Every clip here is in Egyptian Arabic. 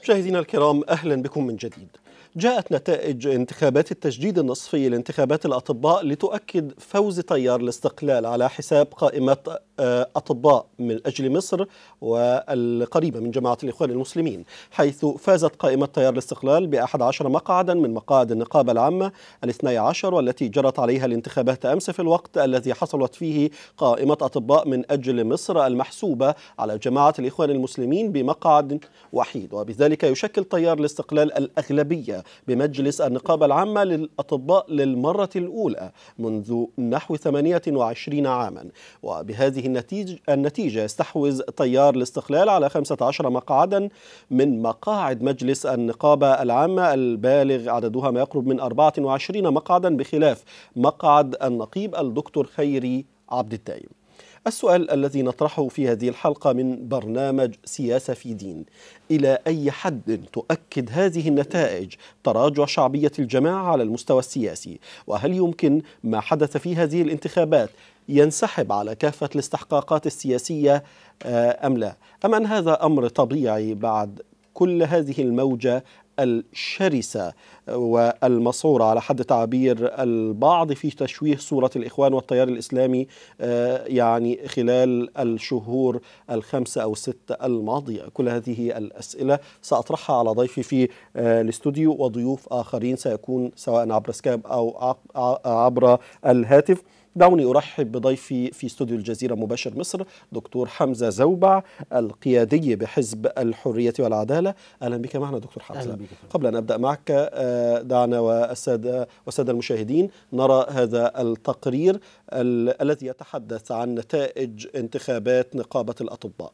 مشاهدينا الكرام اهلا بكم من جديد. جاءت نتائج انتخابات التجديد النصفي لانتخابات الاطباء لتؤكد فوز تيار الاستقلال على حساب قائمه اطباء من اجل مصر والقريبه من جماعه الاخوان المسلمين، حيث فازت قائمه تيار الاستقلال ب 11 مقعدا من مقاعد النقابه العامه الاثني عشر والتي جرت عليها الانتخابات امس في الوقت الذي حصلت فيه قائمه اطباء من اجل مصر المحسوبه على جماعه الاخوان المسلمين بمقعد وحيد، وبذلك يشكل تيار الاستقلال الاغلبيه بمجلس النقابة العامة للأطباء للمرة الأولى منذ نحو 28 عاما وبهذه النتيجة, النتيجة يستحوذ تيار الاستقلال على 15 مقعدا من مقاعد مجلس النقابة العامة البالغ عددها ما يقرب من 24 مقعدا بخلاف مقعد النقيب الدكتور خيري عبد الدايم السؤال الذي نطرحه في هذه الحلقة من برنامج سياسة في دين إلى أي حد تؤكد هذه النتائج تراجع شعبية الجماعة على المستوى السياسي وهل يمكن ما حدث في هذه الانتخابات ينسحب على كافة الاستحقاقات السياسية أم لا أم أن هذا أمر طبيعي بعد كل هذه الموجة الشرسة والمصورة على حد تعبير البعض في تشويه صورة الإخوان والتيار الإسلامي يعني خلال الشهور الخمسة أو الستة الماضية كل هذه الأسئلة سأطرحها على ضيفي في الاستوديو وضيوف آخرين سيكون سواء عبر سكاب أو عبر الهاتف دعوني أرحب بضيفي في استوديو الجزيرة مباشر مصر دكتور حمزة زوبع القيادي بحزب الحرية والعدالة أهلا بك معنا دكتور حمزة أهلا بك. قبل أن أبدأ معك دعنا والسادة والسادة المشاهدين نرى هذا التقرير ال الذي يتحدث عن نتائج انتخابات نقابة الأطباء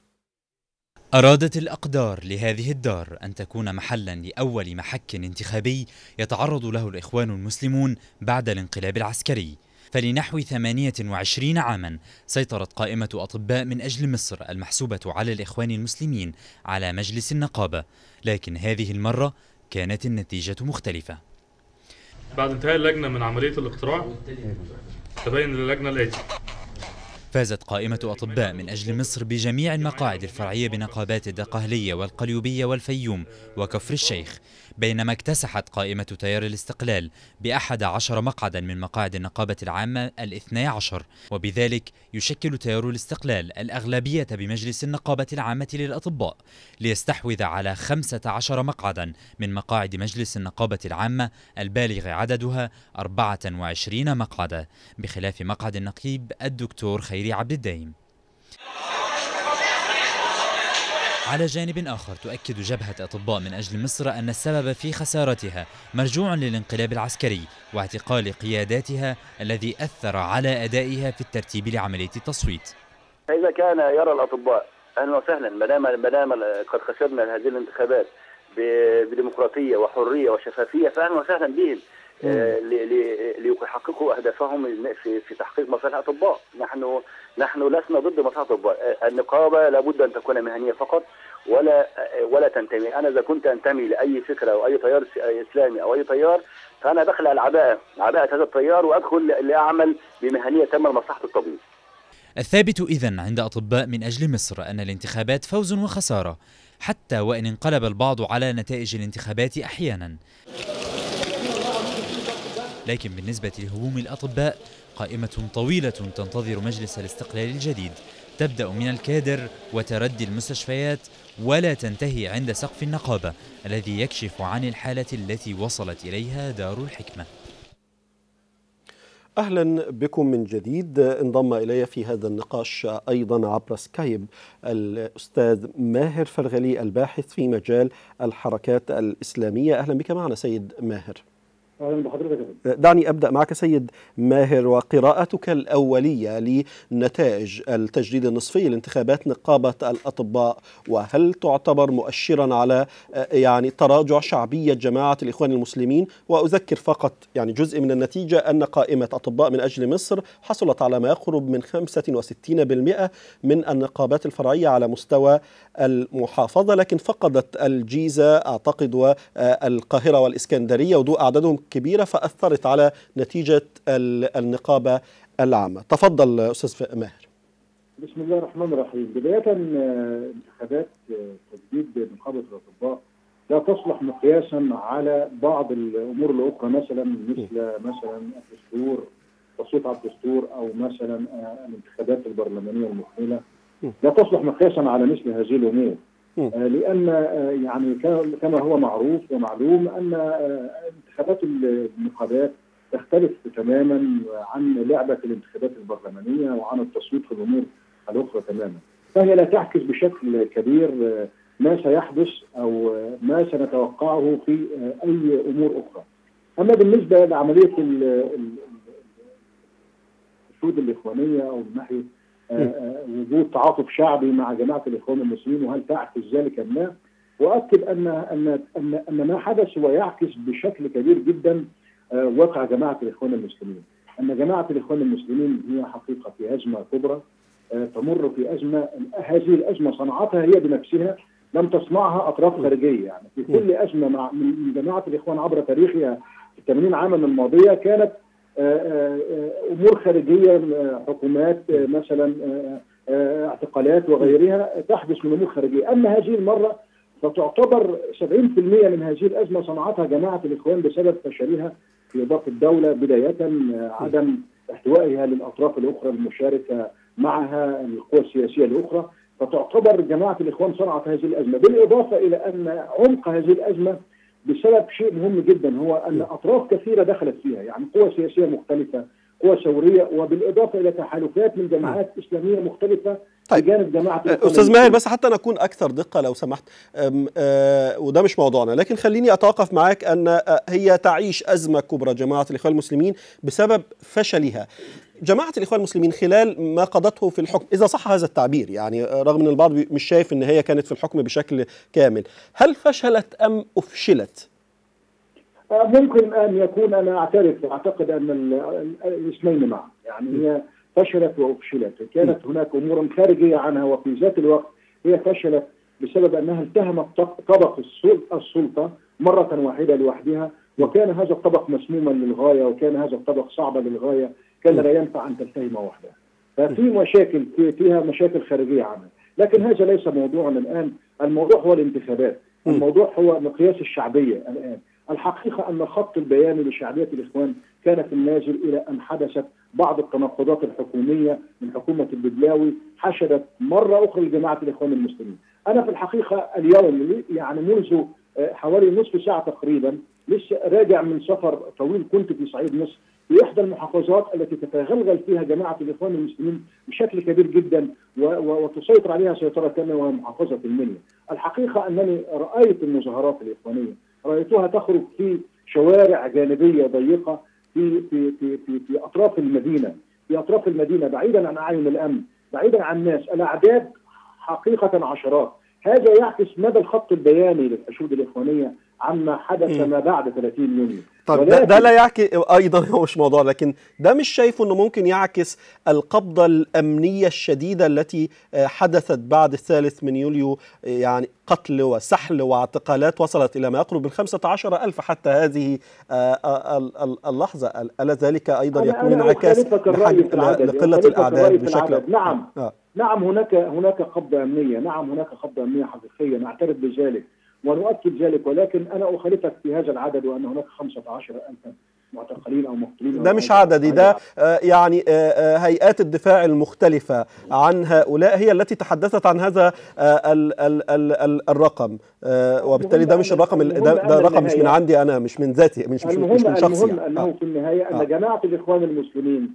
أرادت الأقدار لهذه الدار أن تكون محلا لأول محك انتخابي يتعرض له الإخوان المسلمون بعد الانقلاب العسكري فلنحو 28 عاما سيطرت قائمة أطباء من أجل مصر المحسوبة على الإخوان المسلمين على مجلس النقابة لكن هذه المرة كانت النتيجة مختلفة بعد انتهاء اللجنة من عملية الاقتراع تبين للجنة الآتي فازت قائمة أطباء من أجل مصر بجميع المقاعد الفرعية بنقابات الدقهلية والقليوبية والفيوم وكفر الشيخ بينما اكتسحت قائمة تيار الاستقلال بأحد عشر مقعدا من مقاعد النقابة العامة الاثني عشر وبذلك يشكل تيار الاستقلال الأغلبية بمجلس النقابة العامة للأطباء ليستحوذ على خمسة عشر مقعدا من مقاعد مجلس النقابة العامة البالغ عددها 24 مقعدا بخلاف مقعد النقيب الدكتور خيري عبد الدايم على جانب آخر تؤكد جبهة أطباء من أجل مصر أن السبب في خسارتها مرجوع للانقلاب العسكري واعتقال قياداتها الذي أثر على أدائها في الترتيب لعملية التصويت إذا كان يرى الأطباء أهلا وسهلا ما دام ما دام قد خسرنا هذه الانتخابات بديمقراطية وحرية وشفافية فأهلا وسهلا بهم ليحققوا اهدافهم في في تحقيق مصالح الاطباء، نحن نحن لسنا ضد مصالح الاطباء، النقابه لابد ان تكون مهنيه فقط ولا ولا تنتمي، انا اذا كنت انتمي لاي فكره او اي تيار اسلامي او اي تيار فانا بخلع العباءه، عباءه هذا التيار وادخل لاعمل بمهنيه تامه لمصلحه الطبيب. الثابت إذا عند أطباء من أجل مصر أن الانتخابات فوز وخسارة حتى وإن انقلب البعض على نتائج الانتخابات أحيانا لكن بالنسبة لهموم الأطباء قائمة طويلة تنتظر مجلس الاستقلال الجديد تبدأ من الكادر وتردي المستشفيات ولا تنتهي عند سقف النقابة الذي يكشف عن الحالة التي وصلت إليها دار الحكمة اهلا بكم من جديد انضم الي في هذا النقاش ايضا عبر سكايب الاستاذ ماهر فرغلي الباحث في مجال الحركات الاسلاميه اهلا بك معنا سيد ماهر اهلا بحضرتك دعني ابدا معك سيد ماهر وقراءتك الاوليه لنتائج التجديد النصفي لانتخابات نقابه الاطباء وهل تعتبر مؤشرا على يعني تراجع شعبيه جماعه الاخوان المسلمين واذكر فقط يعني جزء من النتيجه ان قائمه اطباء من اجل مصر حصلت على ما يقرب من 65% من النقابات الفرعيه على مستوى المحافظه لكن فقدت الجيزه اعتقد والقاهره والاسكندريه ودول اعدادهم كبيرة فأثرت على نتيجة النقابة العامة تفضل أستاذ ماهر بسم الله الرحمن الرحيم بداية آه، انتخابات آه، تجديد نقابة الأطباء لا تصلح مقياسا على بعض الأمور الأخرى مثلا مثل مثلا الدستور التصويت على الدستور أو مثلا آه، الانتخابات البرلمانية المقبلة لا تصلح مقياسا على مثل هذه الأمور مم. آه، لأن آه، يعني ك- كما هو معروف ومعلوم أن آه، انتخابات النقابات تختلف تماما عن لعبة الانتخابات البرلمانية وعن التصويت في الأمور الأخرى تماما فهي لا تعكس بشكل كبير آه، ما سيحدث أو آه، ما سنتوقعه في آه، أي أمور أخرى أما بالنسبة لعملية ال- ال- الشهود الإخوانية أو من ناحية آه، آه، وجود تعاطف شعبي مع جماعة الإخوان المسلمين وهل تعكس ذلك أم لا؟ وأكد أن أن أن أن ما حدث هو يعكس بشكل كبير جدا آه، واقع جماعة الإخوان المسلمين. أن جماعة الإخوان المسلمين هي حقيقة في أزمة كبرى آه، تمر في أزمة هذه الأزمة صنعتها هي بنفسها لم تصنعها أطراف خارجية يعني في كل أزمة مع من من جماعة الإخوان عبر تاريخها في 80 عاما الماضية كانت آه، آه، آه، أمور خارجية آه، حكومات آه، مثلا آه، آه، اعتقالات وغيرها تحدث من أمور خارجية أما هذه المرة فتعتبر 70% من هذه الأزمة صنعتها جماعة الإخوان بسبب فشلها في إدارة الدولة بداية آه، عدم احتوائها للأطراف الأخرى المشاركة معها القوى السياسية الأخرى فتعتبر جماعة الإخوان صنعت هذه الأزمة بالإضافة إلى أن عمق هذه الأزمة بسبب شيء مهم جدا هو أن أطراف كثيرة دخلت فيها يعني قوى سياسية مختلفة قوى ثورية وبالإضافة إلى تحالفات من جماعات إسلامية مختلفة طيب. بجانب جماعة الإخوان استاذ المسلمين. ماهر بس حتى نكون اكثر دقه لو سمحت أم، آه، وده مش موضوعنا لكن خليني اتوقف معك ان آه، هي تعيش ازمه كبرى جماعه الاخوان المسلمين بسبب فشلها جماعه الاخوان المسلمين خلال ما قضته في الحكم اذا صح هذا التعبير يعني آه، رغم ان البعض بي- مش شايف ان هي كانت في الحكم بشكل كامل هل فشلت ام افشلت آه، ممكن ان يكون انا اعترف اعتقد ان ال- ال- الاسمين معا يعني هي فشلت وافشلت كانت هناك امور خارجيه عنها وفي ذات الوقت هي فشلت بسبب انها التهمت طب- طبق السل- السلطه مره واحده لوحدها وكان هذا الطبق مسموما للغايه وكان هذا الطبق صعبا للغايه كان لا ينفع ان تلتهم وحدها ففي مشاكل في فيها مشاكل خارجيه عنها لكن هذا ليس موضوعنا الان الموضوع هو الانتخابات الموضوع هو مقياس الشعبيه الان الحقيقه ان الخط البياني لشعبيه الاخوان كان في النازل الى ان حدثت بعض التناقضات الحكوميه من حكومه البدلاوي حشدت مره اخرى لجماعه الاخوان المسلمين. انا في الحقيقه اليوم يعني منذ آه، حوالي نصف ساعه تقريبا لسه راجع من سفر طويل كنت في صعيد مصر في احدى المحافظات التي تتغلغل فيها جماعه الاخوان المسلمين بشكل كبير جدا و- و- وتسيطر عليها سيطره تامه وهي محافظه المنيا. الحقيقه انني رايت المظاهرات الاخوانيه، رايتها تخرج في شوارع جانبيه ضيقه في في في في, في اطراف المدينه، في اطراف المدينه بعيدا عن اعين الامن، بعيدا عن الناس، الاعداد حقيقه عشرات. هذا يعكس مدى الخط البياني للحشود الاخوانيه عما حدث ما بعد 30 يونيو. طب ده, ده ولكن- لا يعكس ايضا هو مش موضوع لكن ده مش شايفه انه ممكن يعكس القبضه الامنيه الشديده التي آه، حدثت بعد الثالث من يوليو آه، يعني قتل وسحل واعتقالات وصلت الى ما يقرب من 15 الف حتى هذه آه، آه، ال- ال- اللحظه ألا ذلك ايضا أنا- يكون أنا انعكاس أخالفك الرأي لحج- في العدد، لقله أخالفك الرأي الاعداد في بشكل العدد. نعم. آه. نعم هناك هناك قبضة أمنية، نعم هناك قبضة أمنية حقيقية نعترف بذلك ونؤكد ذلك ولكن أنا أخالفك في هذا العدد وأن هناك 15000 معتقلين أو مقتولين ده أو مش أو- عددي أو- ده آه، يعني آه، آه، هيئات الدفاع المختلفة عن هؤلاء هي التي تحدثت عن هذا آه، ال- ال- ال- ال- الرقم آه، وبالتالي ده مش الرقم ال- ده, ده رقم مش من عندي أنا مش من ذاتي مش مش, مش المهم من شخصي المهم يعني. أنه آه. في النهاية أن آه. جماعة الإخوان المسلمين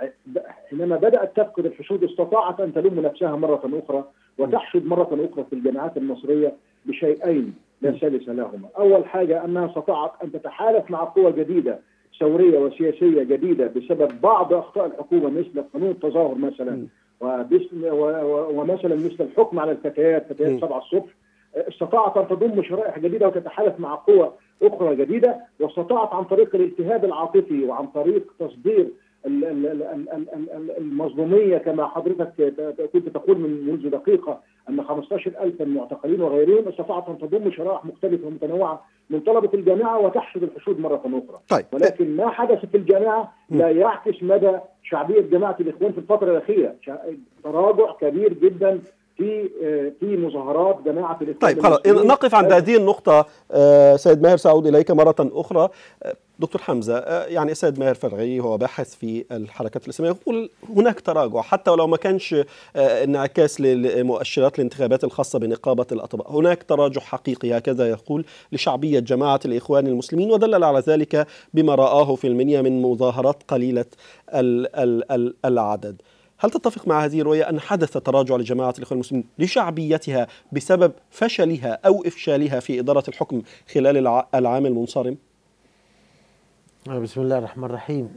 حينما بدأت تفقد الحشود استطاعت أن تلم نفسها مرة أخرى وتحشد مرة أخرى في الجماعات المصرية بشيئين لا ثالث لهما أول حاجة أنها استطاعت أن تتحالف مع قوى جديدة ثورية وسياسية جديدة بسبب بعض أخطاء الحكومة مثل قانون التظاهر مثلا وباسم و- و- ومثلا مثل الحكم على الفتيات فتيات م. سبعة الصبح استطاعت ان تضم شرائح جديده وتتحالف مع قوى اخرى جديده واستطاعت عن طريق الالتهاب العاطفي وعن طريق تصدير ال- ال- ال- ال- ال- ال- المظلوميه كما حضرتك ت- كنت تقول من منذ دقيقه ان 15000 المعتقلين وغيرهم استطاعت ان تضم شرائح مختلفه ومتنوعه من طلبه الجامعه وتحشد الحشود مره اخرى. طيب ولكن ما حدث في الجامعه لا يعكس مدى شعبيه جماعه الاخوان في الفتره الاخيره، شع- تراجع كبير جدا في آه، في مظاهرات جماعه الاخوان طيب خلاص المسلمين. نقف عند هذه النقطة آه، سيد ماهر سأعود إليك مرة أخرى آه، دكتور حمزة آه، يعني سيد ماهر فرغي هو باحث في الحركات الإسلامية يقول هناك تراجع حتى ولو ما كانش آه، انعكاس لمؤشرات الانتخابات الخاصة بنقابة الأطباء هناك تراجع حقيقي هكذا يقول لشعبية جماعة الإخوان المسلمين ودلل على ذلك بما رآه في المنيا من مظاهرات قليلة ال- ال- ال- العدد هل تتفق مع هذه الرؤية أن حدث تراجع لجماعة الإخوان المسلمين لشعبيتها بسبب فشلها أو إفشالها في إدارة الحكم خلال الع- العام المنصرم؟ بسم الله الرحمن الرحيم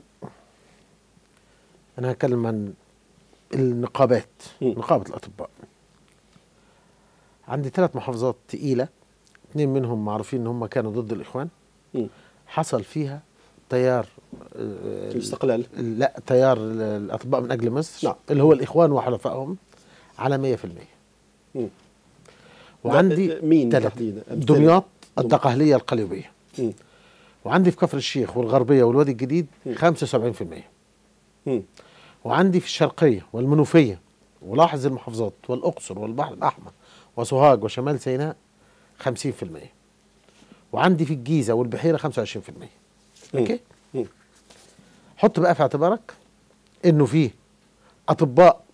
أنا هتكلم عن النقابات م. نقابة الأطباء عندي ثلاث محافظات تقيلة اثنين منهم معروفين ان هم كانوا ضد الإخوان م. حصل فيها تيار آه، الاستقلال لا تيار الأطباء من أجل مصر نعم. اللي هو الإخوان وحلفائهم على 100% م. وعندي ده- مين تلاتة. تحديدا؟ دمياط الدقهلية القليوبية م. وعندي في كفر الشيخ والغربية والوادي الجديد 75% م. وعندي في الشرقية والمنوفية ولاحظ المحافظات والأقصر والبحر الأحمر وسوهاج وشمال سيناء 50% وعندي في الجيزة والبحيرة 25% أوكي م. حط بقى في اعتبارك إنه فيه أطباء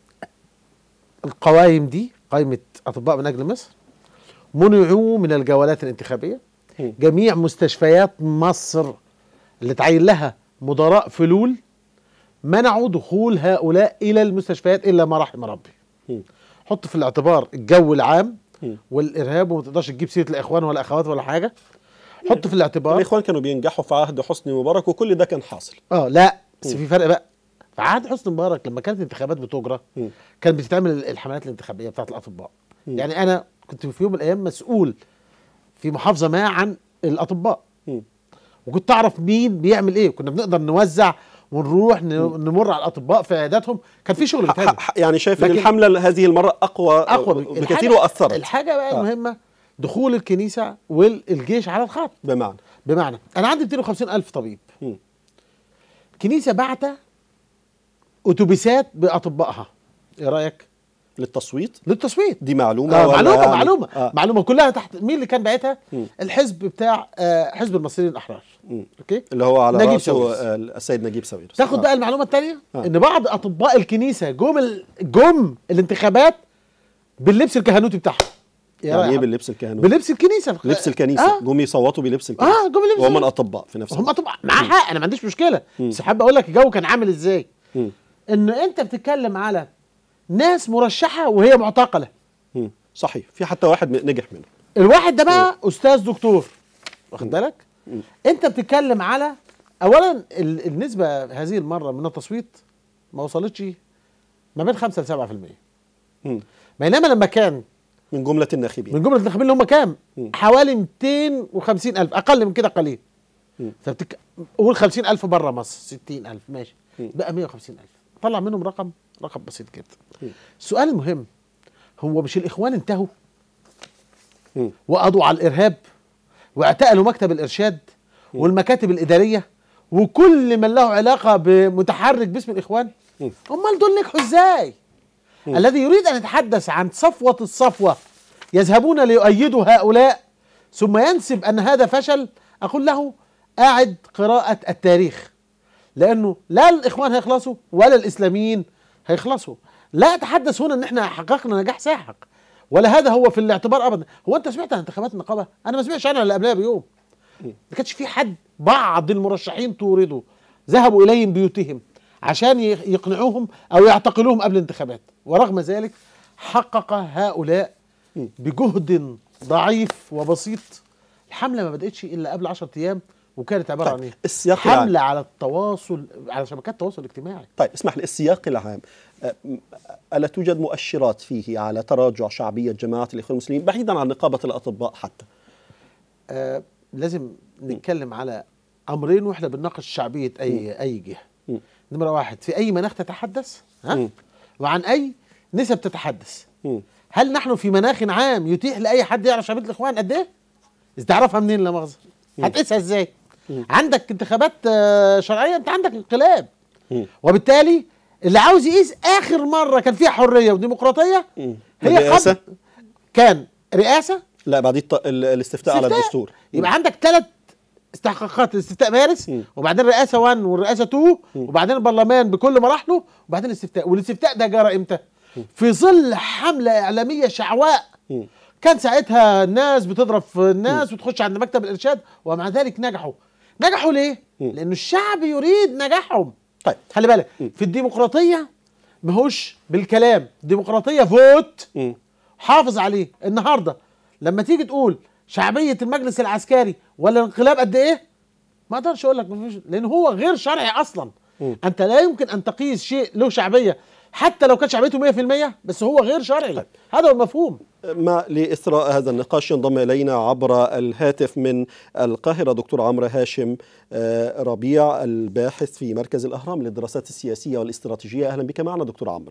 القوائم دي قائمة أطباء من أجل مصر منعوا من الجولات الانتخابية م. جميع مستشفيات مصر اللي تعين لها مدراء فلول منعوا دخول هؤلاء الى المستشفيات الا ما رحم ربي م. حط في الاعتبار الجو العام م. والارهاب وما تقدرش تجيب سيره الاخوان ولا اخوات ولا حاجه حط في الاعتبار الإخوان كانوا بينجحوا في عهد حسني مبارك وكل ده كان حاصل اه لا بس م. في فرق بقى في عهد حسني مبارك لما كانت الانتخابات بتجرى م. كانت بتتعمل الحملات الانتخابيه بتاعت الاطباء م. يعني انا كنت في يوم من الايام مسؤول في محافظه ما عن الاطباء م. وكنت اعرف مين بيعمل ايه كنا بنقدر نوزع ونروح ن- نمر على الاطباء في عياداتهم كان في شغل بيتعمل ح- ح- يعني شايف ان لكن- الحملة هذه المرة أقوى اقوى بكثير الحاجة- وأثرت الحاجه بقى آه. المهمه دخول الكنيسه والجيش على الخط بمعنى بمعنى انا عندي 250 الف طبيب م. كنيسه بعت اتوبيسات باطبائها ايه رايك للتصويت للتصويت دي معلومة آه ولا معلومه يعني- معلومه آه. معلومه كلها تحت مين اللي كان باعتها م. الحزب بتاع آه حزب المصريين الاحرار م. اوكي اللي هو على نجيب رأسه ساويرس. آه، السيد نجيب ساويرس تاخد آه. بقى المعلومه الثانيه آه. ان بعض اطباء الكنيسه جم ال- جم الانتخابات باللبس الكهنوتي بتاعهم يا يعني ايه رايح. باللبس الكهنوتي؟ بلبس الكنيسه لبس الكنيسة اه, جم يصوتوا بلبس الكنيسة آه جم بلبس وهم الأطباء في نفس هم الوقت طبعا معاه حق انا ما عنديش مشكله مم. بس حابب اقول لك الجو كان عامل ازاي م. ان انت بتتكلم على ناس مرشحه وهي معتقله م. صحيح في حتى واحد م- نجح منه الواحد ده بقى استاذ دكتور واخد بالك انت بتتكلم على اولا ال- النسبه هذه المره من التصويت ما وصلتش ما بين 5 ل 7% م. بينما لما كان من جملة الناخبين من جمله الانتخابين اللي هم كام؟ مم. حوالي 250 الف اقل من كده قليل مم. فبتك... قول 50 الف بره مصر 60 الف ماشي مم. بقى 150 الف طلع منهم رقم رقم بسيط جدا مم. السؤال المهم هو مش الاخوان انتهوا مم. وقضوا على الارهاب واعتقلوا مكتب الارشاد والمكاتب الاداريه وكل من له علاقه بمتحرك باسم الاخوان مم. امال دول نجحوا ازاي الذي يريد ان يتحدث عن صفوه الصفوه يذهبون ليؤيدوا هؤلاء ثم ينسب ان هذا فشل اقول له اعد قراءه التاريخ لانه لا الاخوان هيخلصوا ولا الاسلاميين هيخلصوا لا اتحدث هنا ان احنا حققنا نجاح ساحق ولا هذا هو في الاعتبار ابدا هو انت سمعت عن انتخابات النقابه انا ما سمعتش عنها الا قبلها بيوم ما كانش في حد بعض المرشحين طوردوا ذهبوا اليهم بيوتهم عشان ي- يقنعوهم او يعتقلوهم قبل الانتخابات ورغم ذلك حقق هؤلاء بجهد ضعيف وبسيط الحمله ما بداتش الا قبل 10 ايام وكانت عباره طيب، عن ايه السياق العام. حمله على التواصل على شبكات التواصل الاجتماعي طيب اسمح لي السياق العام أه، م- ألا توجد مؤشرات فيه على تراجع شعبية جماعة الإخوان المسلمين بعيدا عن نقابة الأطباء حتى آه لازم نتكلم على امرين واحنا بنناقش شعبيه اي اي جهه مم. نمره واحد في اي مناخ تتحدث ها مم. وعن اي نسب تتحدث مم. هل نحن في مناخ عام يتيح لاي حد يعرف شعبيه الاخوان قد ايه؟ إذا تعرفها منين لا مؤاخذه؟ هتقيسها ازاي؟ عندك انتخابات آه، شرعيه انت عندك انقلاب مم. وبالتالي اللي عاوز يقيس اخر مره كان فيها حريه وديمقراطيه مم. هي الرئاسة؟ قبل كان رئاسه لا بعدين الط- ال- الاستفتاء على استفتاء. الدستور يبقى عندك ثلاث استحقاقات الاستفتاء مارس مم. وبعدين رئاسه 1 والرئاسه 2 وبعدين البرلمان بكل مراحله وبعدين الاستفتاء والاستفتاء ده جرى امتى؟ في ظل حمله اعلاميه شعواء مم. كان ساعتها الناس بتضرب في الناس وتخش عند مكتب الارشاد ومع ذلك نجحوا نجحوا ليه؟ لانه الشعب يريد نجاحهم طيب خلي بالك في الديمقراطيه ماهوش بالكلام الديمقراطيه فوت مم. حافظ عليه النهارده لما تيجي تقول شعبيه المجلس العسكري ولا الانقلاب قد ايه ما اقدرش اقول لك مفيش لان هو غير شرعي اصلا انت لا يمكن ان تقيس شيء له شعبيه حتى لو كانت شعبيته 100% بس هو غير شرعي هذا هو المفهوم ما لإثراء هذا النقاش ينضم إلينا عبر الهاتف من القاهرة دكتور عمرو هاشم آه، ربيع الباحث في مركز الأهرام للدراسات السياسية والاستراتيجية أهلا بك معنا دكتور عمرو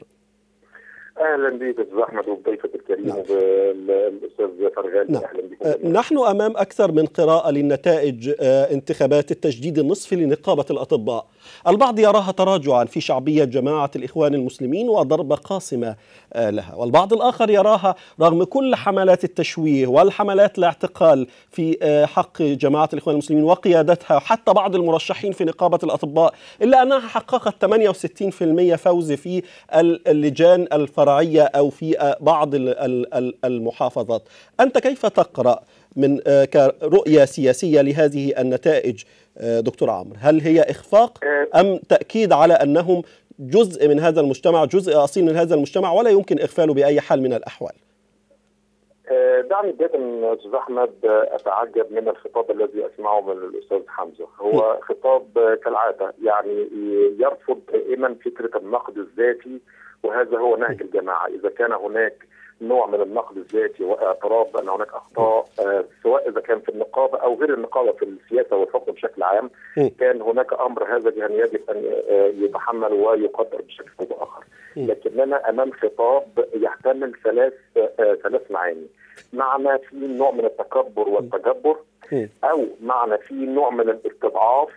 اهلا بك استاذ احمد وبضيفك الكريم نعم. والاستاذ فرغالي نعم. اهلا بكم آه، جميعاً. نحن أمام أكثر من قراءة للنتائج آه، انتخابات التجديد النصفي لنقابة الأطباء البعض يراها تراجعا في شعبية جماعة الإخوان المسلمين وضربة قاصمة آه، لها والبعض الآخر يراها رغم كل حملات التشويه والحملات الاعتقال في آه، حق جماعة الإخوان المسلمين وقيادتها حتى بعض المرشحين في نقابة الأطباء إلا أنها حققت 68% فوز في ال- اللجان الفرعية أو في آه، بعض ال- ال- ال- المحافظات أنت كيف تقرأ من آه، كرؤية سياسية لهذه النتائج آه، دكتور عمرو هل هي إخفاق آه، أم تأكيد على أنهم جزء من هذا المجتمع جزء أصيل من هذا المجتمع ولا يمكن إغفاله بأي حال من الأحوال آه، دعني بدايه استاذ احمد آه، اتعجب من الخطاب الذي اسمعه من الاستاذ حمزه هو خطاب آه، كالعاده يعني يرفض دائما فكره النقد الذاتي وهذا هو نهج الجماعه اذا كان هناك نوع من النقد الذاتي واعتراف بان هناك اخطاء آه، سواء اذا كان في النقابه او غير النقابه في السياسه والحكم بشكل عام م. كان هناك امر هذا يعني يجب ان آه، يتحمل ويقدر بشكل او باخر لكننا امام خطاب يحتمل ثلاث آه، ثلاث معاني معنى في نوع من التكبر والتجبر م. او معنى في نوع من الاستضعاف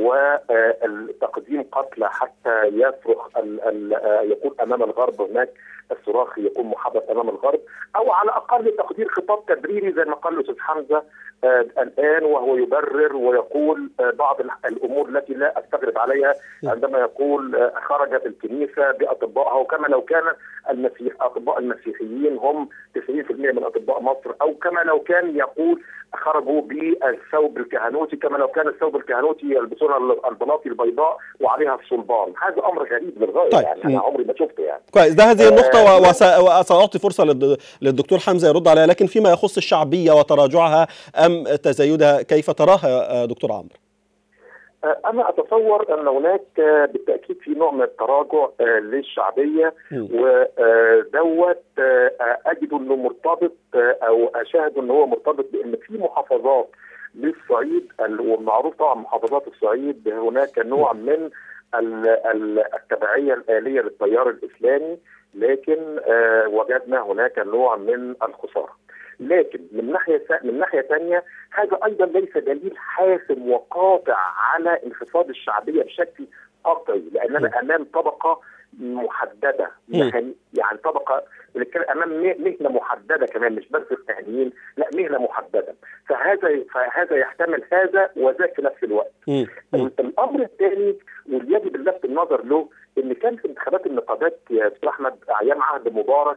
وتقديم قتلى حتى يصرخ ال- ال- آه، يكون امام الغرب هناك الصراخ يكون محبط امام الغرب او على اقل تقدير خطاب تبريري زي ما قال الاستاذ حمزه آه، الان وهو يبرر ويقول آه، بعض ال- الامور التي لا استغرب عليها عندما يقول آه، خرجت الكنيسه باطبائها وكما لو كان المسيح اطباء المسيحيين هم 90% من اطباء مصر او كما لو كان يقول خرجوا بالثوب الكهنوتي كما لو كان الثوب الكهنوتي يلبسون ال- البلاطي البيضاء وعليها الصلبان هذا امر غريب للغايه طيب. يعني انا عمري ما شفته يعني كويس ده هذه آه، النقطة و- وس- وسأعطي فرصة للد- للدكتور حمزة يرد عليها لكن فيما يخص الشعبية وتراجعها أم تزايدها كيف تراها آه، دكتور عمرو؟ آه، انا اتصور ان هناك آه، بالتاكيد في نوع من التراجع آه، للشعبيه مم. ودوت اجد انه مرتبط آه، او اشاهد انه هو مرتبط بان في محافظات للصعيد ال- والمعروف طبعا محافظات الصعيد هناك نوع من ال- ال- التبعيه الاليه للتيار الاسلامي لكن آه، وجدنا هناك نوع من الخساره. لكن من ناحيه ثا- من ناحيه ثانيه هذا ايضا ليس دليل حاسم وقاطع على انخفاض الشعبيه بشكل قطعي لاننا امام طبقه محدده مم. مهني يعني طبقه بنتكلم امام م- مهنه محدده كمان مش بس المهنيين لا مهنه محدده فهذا فهذا يحتمل هذا وذاك في نفس الوقت مم. مم. الامر الثاني واللي يجب اللفت النظر له ان كان في انتخابات النقابات يا استاذ احمد ايام عهد مبارك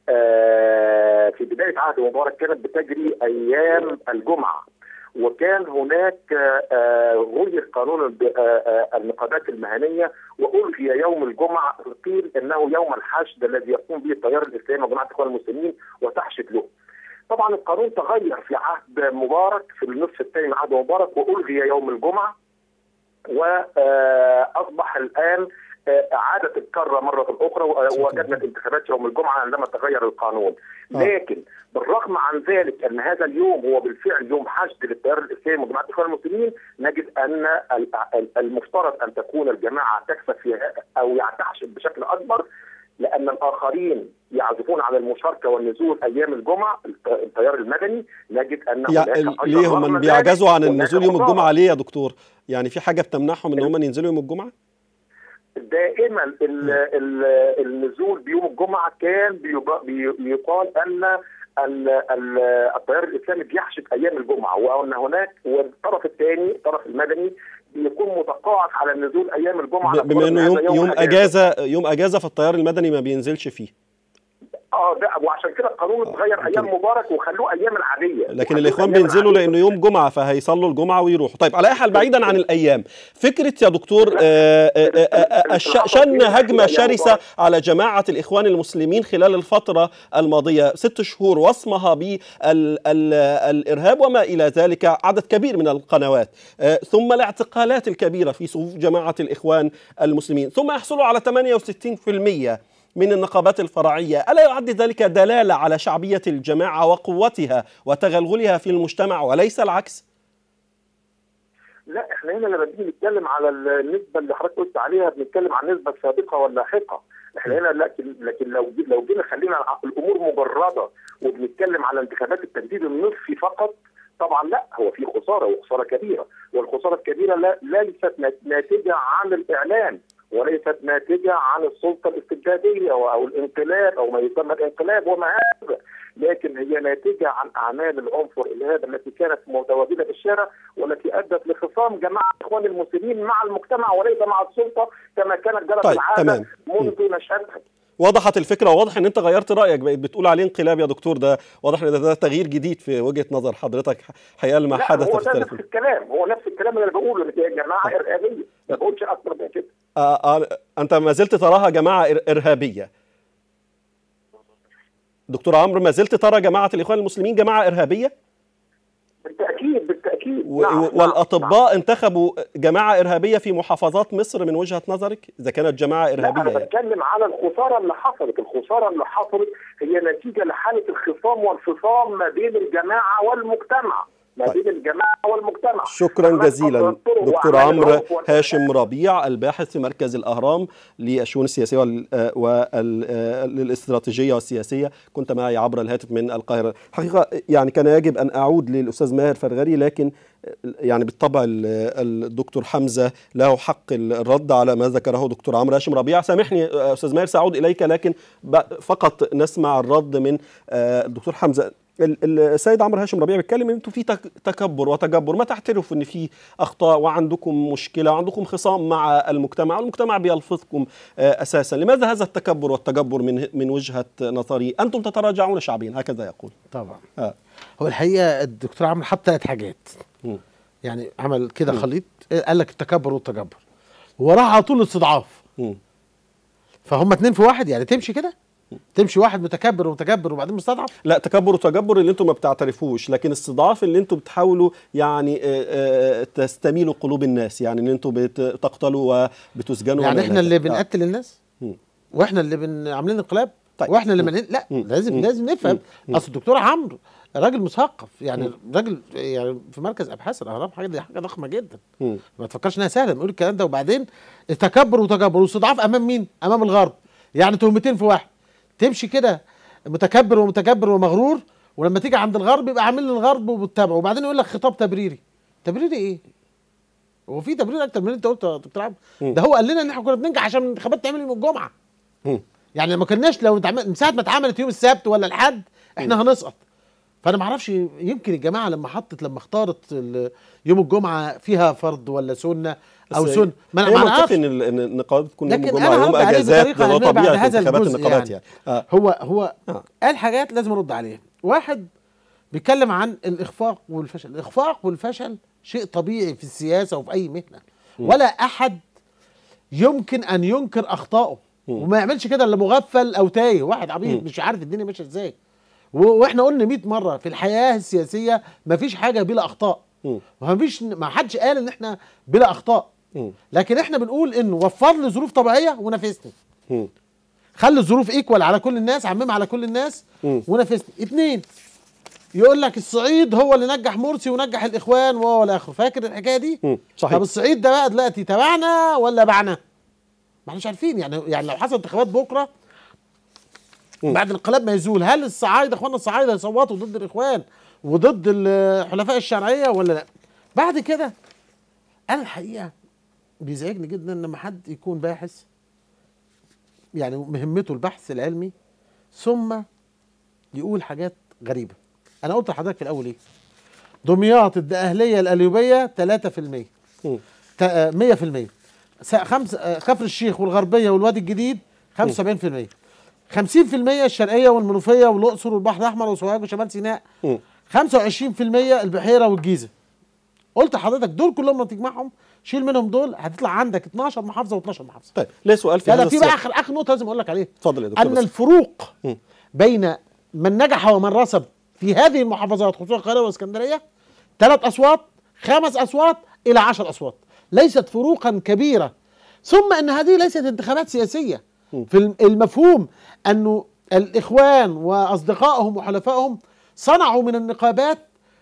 آه، في بدايه عهد مبارك كانت بتجري ايام الجمعه وكان هناك آه، آه، غير قانون الب- آه، آه، النقابات المهنيه والغي يوم الجمعه قيل انه يوم الحشد الذي يقوم به التيار الاسلامي وجماعه الاخوان المسلمين وتحشد له. طبعا القانون تغير في عهد مبارك في النصف الثاني من عهد مبارك والغي يوم الجمعه واصبح الان آه، عادت الكره مره اخرى ووجدنا الانتخابات يوم الجمعه عندما تغير القانون لكن بالرغم عن ذلك ان هذا اليوم هو بالفعل يوم حشد للتيار الاسلامي وجماعه الاخوان المسلمين نجد ان ال- ال- المفترض ان تكون الجماعه تكسب فيها او يعني تحشد بشكل اكبر لان الاخرين يعزفون على المشاركه والنزول ايام الجمعه الت- التيار المدني نجد ان يع- هناك أيضاً ليه رغم هم ذلك بيعجزوا عن هناك النزول يوم مظاهرة. الجمعه ليه يا دكتور يعني في حاجه بتمنعهم ان هم ينزلوا يوم الجمعه دائما ال ال النزول بيوم الجمعه كان بيبا- بي- بيقال ان ال- ال- التيار الاسلامي بيحشد ايام الجمعه وان هناك والطرف الثاني الطرف المدني بيكون متقاعس على النزول ايام الجمعه ب- بما على انه هذا يوم يوم اجازه يوم اجازه فالتيار المدني ما بينزلش فيه اه ده وعشان كده القانون اتغير ايام مبارك وخلوه ايام العاديه لكن وخلوه الاخوان أيام بينزلوا العادية. لانه يوم جمعه فهيصلوا الجمعه ويروحوا طيب على اي حال بعيدا عن الايام فكره يا دكتور آه، آه، آه، آه، الش- شن هجمه شرسه على جماعه الاخوان المسلمين خلال الفتره الماضيه ست شهور وصمها بالارهاب وما الى ذلك عدد كبير من القنوات آه، ثم الاعتقالات الكبيره في صفوف جماعه الاخوان المسلمين ثم يحصلوا على 68% من النقابات الفرعية ألا يعد ذلك دلالة على شعبية الجماعة وقوتها وتغلغلها في المجتمع وليس العكس لا احنا هنا لما بنيجي نتكلم على النسبه اللي حضرتك قلت عليها بنتكلم عن النسبه السابقه واللاحقه احنا هنا لكن لكن لو لو جينا خلينا الامور مجرده وبنتكلم على انتخابات التجديد النصفي فقط طبعا لا هو في خساره وخساره كبيره والخساره الكبيره لا ليست ناتجه عن الاعلام وليست ناتجه عن السلطه الاستبداديه او الانقلاب او ما يسمى الانقلاب وما هذا لكن هي ناتجه عن اعمال العنف والارهاب التي كانت متواجده في الشارع والتي ادت لخصام جماعه الاخوان المسلمين مع المجتمع وليس مع السلطه كما كانت جرت طيب، العاده تمام. منذ نشاتها وضحت الفكرة وواضح ان انت غيرت رأيك بقيت بتقول عليه انقلاب يا دكتور ده واضح ان ده, ده تغيير جديد في وجهة نظر حضرتك حقيقة ما لا حدث هو في ده الثلاث نفس الكلام هو نفس الكلام اللي انا بقوله ان هي جماعه ارهابيه ما بقولش اكتر من كده آه آه انت ما زلت تراها جماعة إر- إرهابية دكتور عمرو ما زلت ترى جماعة الإخوان المسلمين جماعة إرهابية بالتاكيد بالتاكيد و- نعم، و- نعم، والأطباء انتخبوا جماعة إرهابية في محافظات مصر من وجهة نظرك إذا كانت جماعة لا إرهابية انا يعني. بتكلم على الخساره اللي حصلت، الخساره اللي حصلت هي نتيجه لحاله الخصام والفصام ما بين الجماعه والمجتمع، ما طيب. بين الجماعه والمجتمع. شكرا أما جزيلا الطرق دكتور وأعمال عمرو العنف وال- هاشم ربيع الباحث في مركز الأهرام للشؤون السياسية والاستراتيجية والسياسية كنت معي عبر الهاتف من القاهرة حقيقة يعني كان يجب أن أعود للأستاذ ماهر فرغري لكن يعني بالطبع ال- الدكتور حمزة له حق الرد على ما ذكره دكتور عمرو هاشم ربيع سامحني أستاذ ماهر سأعود إليك لكن ب- فقط نسمع الرد من آه، الدكتور حمزة ال- ال- السيد عمرو هاشم ربيع بيتكلم ان انتوا في تك- تكبر وتجبر ما تعترفوا ان في اخطاء وعندكم مشكله وعندكم خصام مع المجتمع والمجتمع بيلفظكم آه، اساسا لماذا هذا التكبر والتجبر من من وجهه نظري انتم تتراجعون شعبيا هكذا يقول طبعا آه. هو الحقيقه الدكتور عمرو حط ثلاث حاجات مم. يعني عمل كده خليط قال لك التكبر والتجبر وراح على طول الاستضعاف مم. فهم اتنين في واحد يعني تمشي كده تمشي واحد متكبر ومتجبر وبعدين مستضعف لا تكبر وتجبر اللي انتم ما بتعترفوش لكن استضعاف اللي انتم بتحاولوا يعني آه، آه، تستميلوا قلوب الناس يعني ان انتم بتقتلوا وبتسجنوا يعني وما احنا إلى اللي ذلك. آه. بنقتل الناس مم. واحنا اللي بن عاملين انقلاب طيب. واحنا اللي ملين لا مم. لازم مم. لازم نفهم مم. اصل الدكتور عمرو راجل مثقف يعني راجل يعني في مركز ابحاث الاهرام حاجه دي حاجه ضخمه جدا مم. ما تفكرش انها سهله نقول الكلام ده وبعدين التكبر وتجبر واستضعاف امام مين؟ امام الغرب يعني تهمتين في واحد تمشي كده متكبر ومتكبر ومغرور ولما تيجي عند الغرب يبقى عامل للغرب وبتتابعه وبعدين يقول لك خطاب تبريري تبريري ايه؟ هو في تبرير اكتر من اللي انت قلته يا دكتور عبد مم. ده هو قال لنا ان احنا كنا بننجح عشان الانتخابات تعمل يوم الجمعه مم. يعني ما كناش لو اتعمل- من ساعه ما اتعملت يوم السبت ولا الحد احنا هنسقط فانا ما اعرفش يمكن الجماعه لما حطت لما اختارت ال- يوم الجمعه فيها فرض ولا سنه او بس سنه ما هي انا ما منطقي اعرفش ان ال- إن النقابات تكون يوم لكن الجمعه انا يوم هرد عليه اجازات بطريقه ده علميه بعد طبيعي في هذا انتخابات الجزء النقابات يعني, يعني, آه. هو هو آه. قال حاجات لازم ارد عليها واحد بيتكلم عن الاخفاق والفشل الاخفاق والفشل شيء طبيعي في السياسه وفي اي مهنه ولا احد يمكن ان ينكر اخطائه وما يعملش كده الا مغفل او تايه واحد عبيط مش عارف الدنيا ماشيه ازاي و- واحنا قلنا 100 مره في الحياه السياسيه ما فيش حاجه بلا اخطاء مم. ما فيش ما حدش قال ان احنا بلا اخطاء مم. لكن احنا بنقول انه وفر لي ظروف طبيعيه ونافسني مم. خلي الظروف ايكوال على كل الناس عممها على كل الناس مم. ونافسني اتنين يقول لك الصعيد هو اللي نجح مرسي ونجح الاخوان وهو الاخر فاكر الحكايه دي مم. صحيح. طب الصعيد ده بقى دلوقتي تبعنا ولا باعنا ما احنا مش عارفين يعني يعني لو حصل انتخابات بكره بعد الانقلاب ما يزول هل الصعايده اخواننا الصعايده يصوتوا ضد الاخوان وضد الحلفاء الشرعيه ولا لا بعد كده انا الحقيقه بيزعجني جدا لما حد يكون باحث يعني مهمته البحث العلمي ثم يقول حاجات غريبه انا قلت لحضرتك في الاول ايه دمياط الدقهليه القليوبيه 3% مم. تا- آه، 100% س- خمس آه، كفر الشيخ والغربيه والوادي الجديد 75% 50% الشرقيه والمنوفيه والاقصر والبحر الاحمر وسوهاج وشمال سيناء مم. 25% البحيره والجيزه قلت لحضرتك دول كلهم لما تجمعهم شيل منهم دول هتطلع عندك 12 محافظه و12 محافظه طيب ليه سؤال في لا هذا لا في بقى السياق اخر اخر نقطه لازم اقول لك عليها اتفضل يا دكتور ان بس. الفروق مم. بين من نجح ومن رسب في هذه المحافظات خصوصا القاهره والاسكندريه ثلاث اصوات خمس اصوات الى عشر اصوات ليست فروقا كبيره ثم ان هذه ليست انتخابات سياسيه في الم- المفهوم انه الاخوان واصدقائهم وحلفائهم صنعوا من النقابات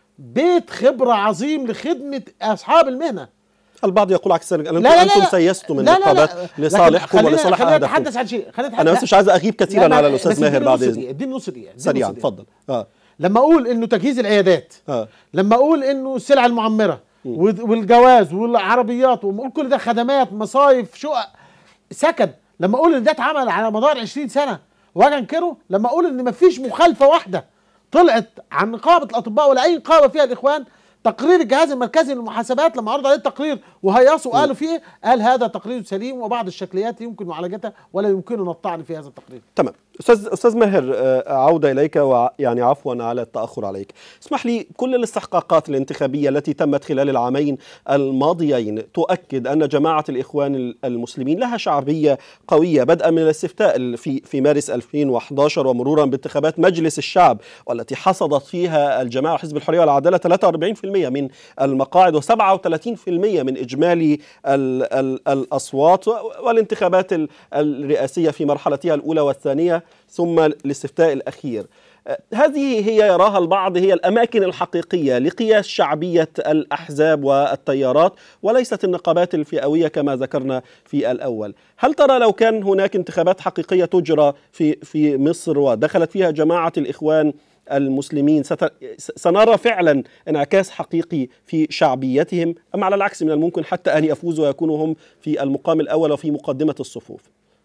بيت خبره عظيم لخدمه اصحاب المهنه البعض يقول عكس ذلك أنتم, لا لا أنتم لا سيستم لا لا لا. النقابات لكن لصالحكم خلينا- ولصالح خلينا أهدافكم نتحدث عن شيء خلينا أنا بس نتحدث- مش عايز أغيب كثيرا لا، على لا، الأستاذ بس ماهر اديني بعد نص إذنك دقيقة، اديني نص دقيقة اديني سريعا نص دقيقة. اتفضل آه. لما اقول انه تجهيز العيادات آه. لما اقول انه السلع المعمره وال- والجواز والعربيات ونقول كل ده خدمات مصايف شقق سكن لما اقول ان ده اتعمل على مدار 20 سنه واجي انكره لما اقول ان مفيش مخالفه واحده طلعت عن نقابه الاطباء ولا اي نقابه فيها الاخوان تقرير الجهاز المركزي للمحاسبات لما عرض عليه التقرير وهيصوا قالوا فيه إيه؟ قال هذا تقرير سليم وبعض الشكليات يمكن معالجتها ولا يمكننا الطعن في هذا التقرير تمام استاذ استاذ ماهر آه، عوده اليك ويعني عفوا على التاخر عليك اسمح لي كل الاستحقاقات الانتخابيه التي تمت خلال العامين الماضيين تؤكد ان جماعه الاخوان المسلمين لها شعبيه قويه بدءا من الاستفتاء في في مارس 2011 ومرورا بانتخابات مجلس الشعب والتي حصدت فيها الجماعه وحزب الحريه والعداله 43% من المقاعد و37% من اجمالي ال ال الاصوات والانتخابات ال- الرئاسيه في مرحلتها الاولى والثانيه ثم الاستفتاء الاخير. آه، هذه هي يراها البعض هي الاماكن الحقيقيه لقياس شعبيه الاحزاب والتيارات وليست النقابات الفئويه كما ذكرنا في الاول. هل ترى لو كان هناك انتخابات حقيقيه تجرى في في مصر ودخلت فيها جماعه الاخوان المسلمين ست... سنرى فعلا انعكاس حقيقي في شعبيتهم ام على العكس من الممكن حتى ان يفوزوا ويكونوا هم في المقام الاول وفي مقدمه الصفوف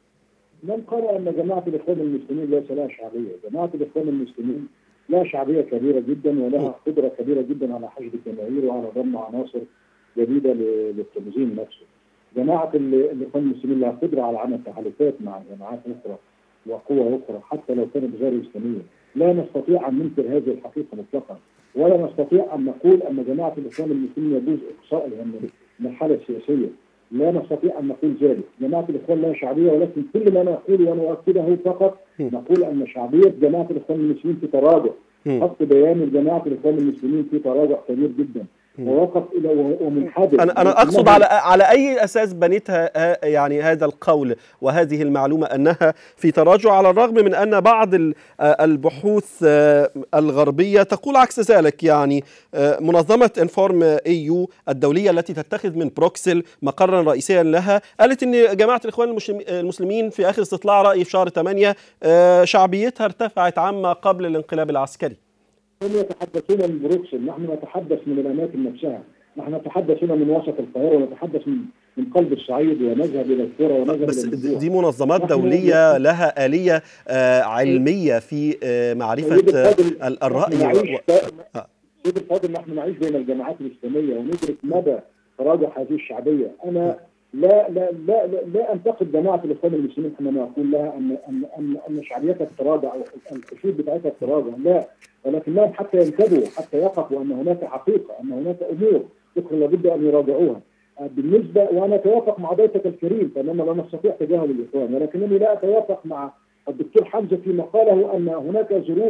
من قال ان جماعه الاخوان المسلمين ليس لها شعبيه، جماعه الاخوان المسلمين لها شعبيه كبيره جدا ولها قدره كبيره جدا على حشد الجماهير وعلى ضم عناصر جديده ل- للتنظيم نفسه. جماعه ال- الاخوان المسلمين لها قدره على عمل تحالفات مع جماعات اخرى وقوى اخرى حتى لو كانت غير اسلاميه. لا نستطيع ان ننكر هذه الحقيقه مطلقا ولا نستطيع ان نقول ان جماعه الاخوان المسلمين يجوز اقصائها من المرحله السياسيه. لا نستطيع ان نقول ذلك، جماعه الاخوان لها شعبيه ولكن كل ما نقول ونؤكده فقط نقول ان شعبيه جماعه الاخوان المسلمين في تراجع، خط بيان جماعه الاخوان المسلمين في تراجع كبير جدا ووقف الى ومنحدر انا انا اقصد على على اي اساس بنيتها آه، يعني هذا القول وهذه المعلومه انها في تراجع على الرغم من ان بعض ال- آه، البحوث آه، الغربيه تقول عكس ذلك يعني آه، منظمه انفورم اي الدوليه التي تتخذ من بروكسل مقرا رئيسيا لها قالت ان جماعه الاخوان المسلم- المسلمين في اخر استطلاع راي في شهر 8 آه، شعبيتها ارتفعت عما قبل الانقلاب العسكري هم يتحدثون من بروكسل نحن نتحدث من الاماكن نفسها نحن نتحدث هنا من وسط القاهره ونتحدث من من قلب الصعيد ونذهب الى القرى ونذهب بس الى دي المنصورة. دي منظمات نحن- دولية لها آلية آه، علمية في آه، معرفة سيد آه، الفاضل، ال- الرأي نحن و- نعيش و- آه. سيد الفاضل نحن نعيش بين الجماعات الاسلاميه وندرك مدى تراجع هذه الشعبيه، انا لا لا لا لا, لا انتقد جماعه الاخوان المسلمين حينما اقول لها ان ان ان, أن شعبيتها تتراجع او الحشود بتاعتها تتراجع، لا ولكنهم حتى ينتبهوا حتى يقفوا ان هناك حقيقه ان هناك امور اخرى لابد ان يراجعوها. آه، بالنسبه وانا اتوافق مع ضيفك الكريم فاننا لا نستطيع تجاهل الاخوان ولكنني لا اتوافق مع الدكتور حمزه فيما قاله ان هناك ظروف